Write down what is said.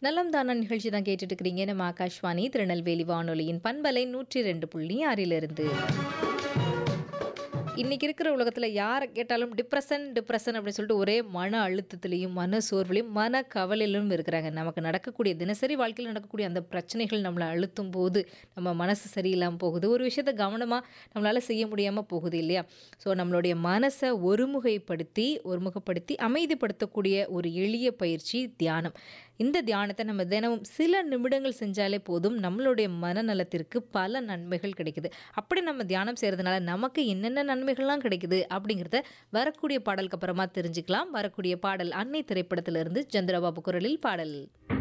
நலம் தானா நிகழ்ச்சி தான் கேட்டுட்டு இருக்கிறீங்க நம்ம ஆகாஷ்வாணி திருநெல்வேலி வானொலியின் பண்பலை நூற்றி ரெண்டு புள்ளி ஆறிலிருந்து இன்னைக்கு இருக்கிற உலகத்தில் யாரை கேட்டாலும் டிப்ரெஷன் டிப்ரெஷன் அப்படின்னு சொல்லிட்டு ஒரே மன அழுத்தத்திலையும் மன சோர்விலையும் மன கவலையிலும் இருக்கிறாங்க நமக்கு நடக்கக்கூடிய தினசரி வாழ்க்கையில் நடக்கக்கூடிய அந்த பிரச்சனைகள் நம்மளை அழுத்தும் போது நம்ம மனசு சரியில்லாமல் போகுது ஒரு விஷயத்த கவனமாக நம்மளால் செய்ய முடியாமல் போகுது இல்லையா ஸோ நம்மளுடைய மனசை ஒருமுகைப்படுத்தி ஒருமுகப்படுத்தி அமைதிப்படுத்தக்கூடிய ஒரு எளிய பயிற்சி தியானம் இந்த தியானத்தை நம்ம தினமும் சில நிமிடங்கள் செஞ்சாலே போதும் நம்மளுடைய மனநலத்திற்கு பல நன்மைகள் கிடைக்குது அப்படி நம்ம தியானம் செய்கிறதுனால நமக்கு என்னென்ன நன்மைகள்லாம் கிடைக்குது அப்படிங்கிறத வரக்கூடிய பாடலுக்கு அப்புறமா தெரிஞ்சுக்கலாம் வரக்கூடிய பாடல் அன்னை திரைப்படத்திலிருந்து சந்திரபாபு குரலில் பாடல்